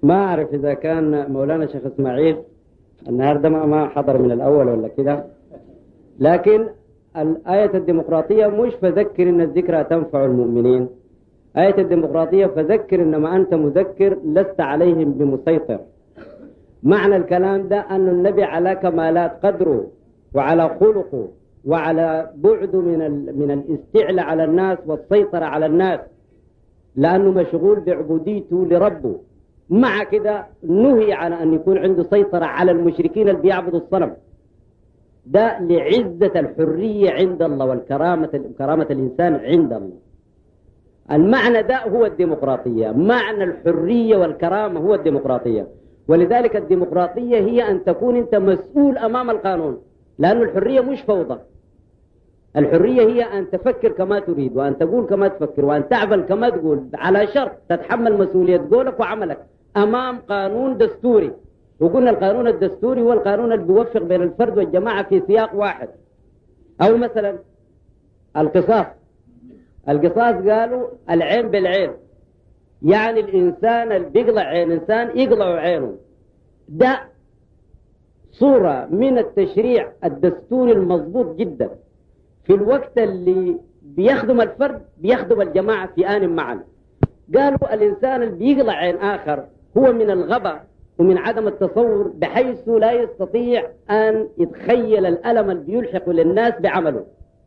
ما أعرف إذا كان مولانا شيخ إسماعيل النهاردة ما حضر من الأول ولا كده لكن الآية الديمقراطية مش فذكر إن الذكرى تنفع المؤمنين آية الديمقراطية فذكر إنما أنت مذكر لست عليهم بمسيطر معنى الكلام ده أن النبي على كمالات قدره وعلى خلقه وعلى بعده من من الاستعلاء على الناس والسيطرة على الناس لأنه مشغول بعبوديته لربه مع كده نهي عن أن يكون عنده سيطرة على المشركين اللي بيعبدوا الصنم ده لعزة الحرية عند الله والكرامة كرامة الإنسان عند الله المعنى ده هو الديمقراطية معنى الحرية والكرامة هو الديمقراطية ولذلك الديمقراطية هي أن تكون أنت مسؤول أمام القانون لأن الحرية مش فوضى الحرية هي أن تفكر كما تريد وأن تقول كما تفكر وأن تعمل كما تقول على شرط تتحمل مسؤولية قولك وعملك أمام قانون دستوري وقلنا القانون الدستوري هو القانون اللي بيوفق بين الفرد والجماعة في سياق واحد أو مثلا القصاص القصاص قالوا العين بالعين يعني الإنسان اللي بيقلع عين إنسان يقلع عينه ده صورة من التشريع الدستوري المضبوط جدا في الوقت اللي بيخدم الفرد بيخدم الجماعة في آن معا قالوا الإنسان اللي بيقلع عين آخر هو من الغباء ومن عدم التصور بحيث لا يستطيع أن يتخيل الألم اللي بيلحق للناس بعمله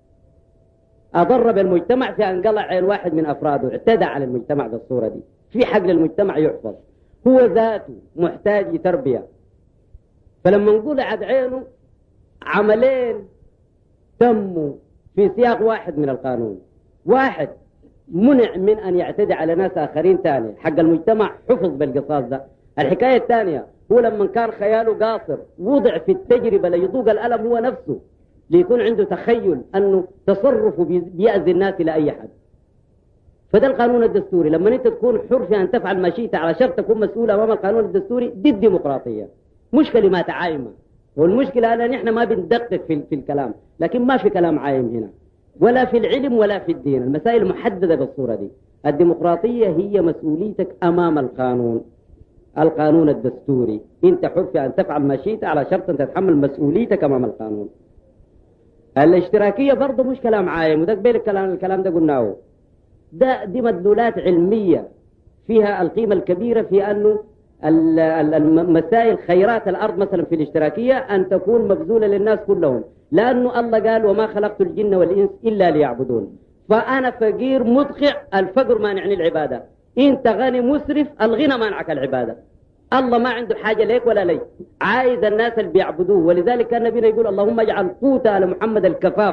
أضر بالمجتمع في أن قلع عين واحد من أفراده اعتدى على المجتمع بالصورة دي في حق للمجتمع يحفظ هو ذاته محتاج لتربية فلما نقول عد عينه عملين تموا في سياق واحد من القانون واحد منع من أن يعتدي على ناس آخرين ثاني حق المجتمع حفظ بالقصاص ده الحكاية الثانية هو لما كان خياله قاصر وضع في التجربة ليذوق الألم هو نفسه ليكون عنده تخيل أنه تصرفه بيأذي الناس لأي حد فده القانون الدستوري لما أنت تكون حر في أن تفعل ما شئت على شرط تكون مسؤول أمام القانون الدستوري دي الديمقراطية مش كلمات عايمة والمشكلة أن نحن ما بندقق في, في الكلام لكن ما في كلام عايم هنا ولا في العلم ولا في الدين المسائل محددة بالصورة دي الديمقراطية هي مسؤوليتك أمام القانون القانون الدستوري انت حر في ان تفعل ما شئت على شرط ان تتحمل مسؤوليتك امام القانون الاشتراكيه برضه مش كلام عايم وده قبل الكلام الكلام ده قلناه ده دي مدلولات علميه فيها القيمه الكبيره في انه المسائل خيرات الارض مثلا في الاشتراكيه ان تكون مبذوله للناس كلهم لانه الله قال وما خلقت الجن والانس الا ليعبدون فانا فقير مدخع الفقر مانعني العباده انت غني مسرف الغنى مانعك العباده الله ما عنده حاجه ليك ولا لي عايز الناس اللي بيعبدوه ولذلك كان نبينا يقول اللهم اجعل قوت على محمد الكفاف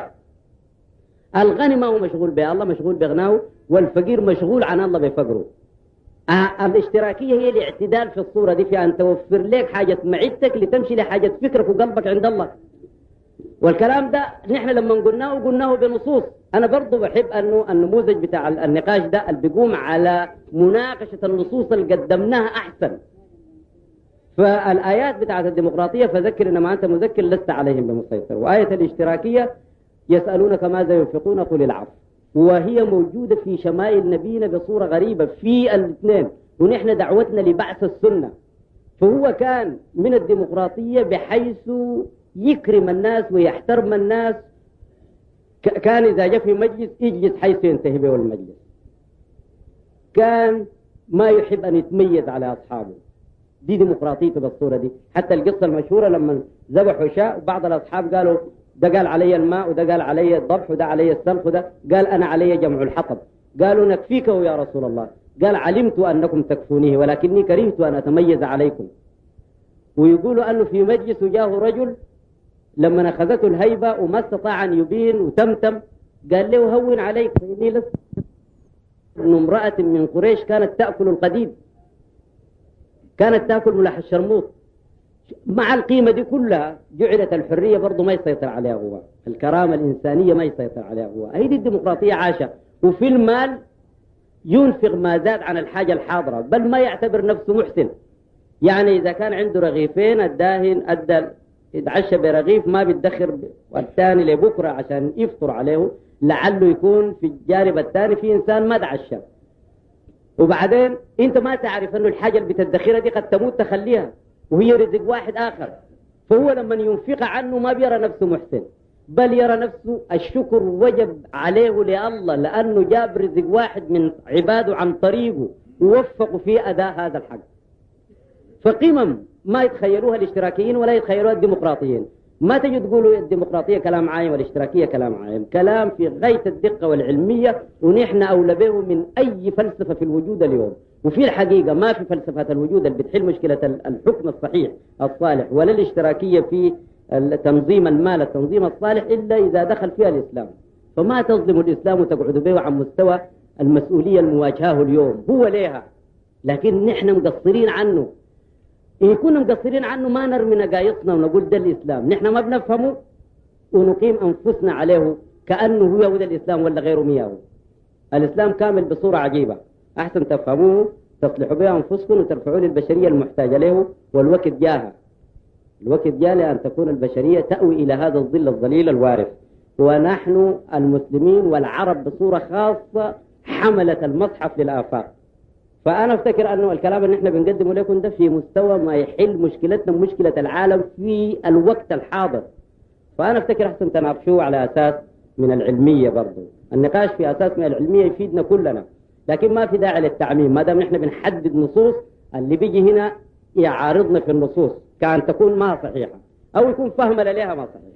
الغني ما هو مشغول به الله مشغول بغناه والفقير مشغول عن الله بفقره آه الاشتراكية هي الاعتدال في الصورة دي في أن توفر لك حاجة معدتك لتمشي لحاجة فكرك وقلبك عند الله والكلام ده نحن لما قلناه قلناه بنصوص أنا برضو بحب أنه النموذج بتاع النقاش ده اللي بيقوم على مناقشة النصوص اللي قدمناها أحسن فالآيات بتاعت الديمقراطية فذكر إنما أنت مذكر لست عليهم بمسيطر وآية الاشتراكية يسألونك ماذا ينفقون قل العفو وهي موجودة في شمائل نبينا بصورة غريبة في الاثنين ونحن دعوتنا لبعث السنة فهو كان من الديمقراطية بحيث يكرم الناس ويحترم الناس كان إذا جاء في مجلس يجلس حيث ينتهي به المجلس كان ما يحب أن يتميز على أصحابه دي ديمقراطيته بالصورة دي حتى القصة المشهورة لما ذبحوا شاء بعض الأصحاب قالوا ده قال علي الماء وده قال علي الضبح وده علي السلخ وده قال أنا علي جمع الحطب قالوا نكفيك يا رسول الله قال علمت أنكم تكفونيه ولكني كرهت أن أتميز عليكم ويقولوا أنه في مجلس جاه رجل لما أخذته الهيبة وما استطاع أن يبين وتمتم قال له هون عليك فإني لست أن امرأة من قريش كانت تأكل القديد كانت تأكل ملح الشرموط مع القيمة دي كلها جعلت الحرية برضه ما يسيطر عليها هو الكرامة الإنسانية ما يسيطر عليها هو هي دي الديمقراطية عاشة وفي المال ينفق ما زاد عن الحاجة الحاضرة بل ما يعتبر نفسه محسن يعني إذا كان عنده رغيفين الداهن أدى يتعشى برغيف ما بيدخر والثاني لبكرة عشان يفطر عليه لعله يكون في الجانب الثاني في إنسان ما تعشى وبعدين انت ما تعرف انه الحاجه اللي بتدخرها دي قد تموت تخليها وهي رزق واحد اخر فهو لما ينفق عنه ما بيرى نفسه محسن بل يرى نفسه الشكر وجب عليه لله لأنه جاب رزق واحد من عباده عن طريقه ووفقوا في أداء هذا الحق فقمم ما يتخيلوها الاشتراكيين ولا يتخيلوها الديمقراطيين ما تجي تقولوا الديمقراطية كلام عايم والاشتراكية كلام عايم كلام في غاية الدقة والعلمية ونحن أولى به من أي فلسفة في الوجود اليوم وفي الحقيقة ما في فلسفة الوجود اللي بتحل مشكلة الحكم الصحيح الصالح ولا الاشتراكية في تنظيم المال التنظيم الصالح إلا إذا دخل فيها الإسلام فما تظلم الإسلام وتقعد به عن مستوى المسؤولية المواجهة اليوم هو ليها لكن نحن مقصرين عنه إن كنا مقصرين عنه ما نرمي نقايصنا ونقول ده الإسلام نحن ما بنفهمه ونقيم أنفسنا عليه كأنه هو ده الإسلام ولا غيره مياه الإسلام كامل بصورة عجيبة أحسن تفهموه تصلحوا بها أنفسكم وترفعوا للبشرية المحتاجة له والوقت جاها الوقت جاء لأن تكون البشرية تأوي إلى هذا الظل الظليل الوارث ونحن المسلمين والعرب بصورة خاصة حملة المصحف للآفاق فأنا أفتكر أنه الكلام اللي احنا بنقدمه لكم ده في مستوى ما يحل مشكلتنا ومشكلة العالم في الوقت الحاضر فأنا أفتكر أحسن تناقشوه على أساس من العلمية برضو النقاش في أساس من العلمية يفيدنا كلنا لكن ما في داعي للتعميم ما دام نحن بنحدد نصوص اللي بيجي هنا يعارضنا في النصوص كان تكون ما صحيحة أو يكون فهم لها ما صحيح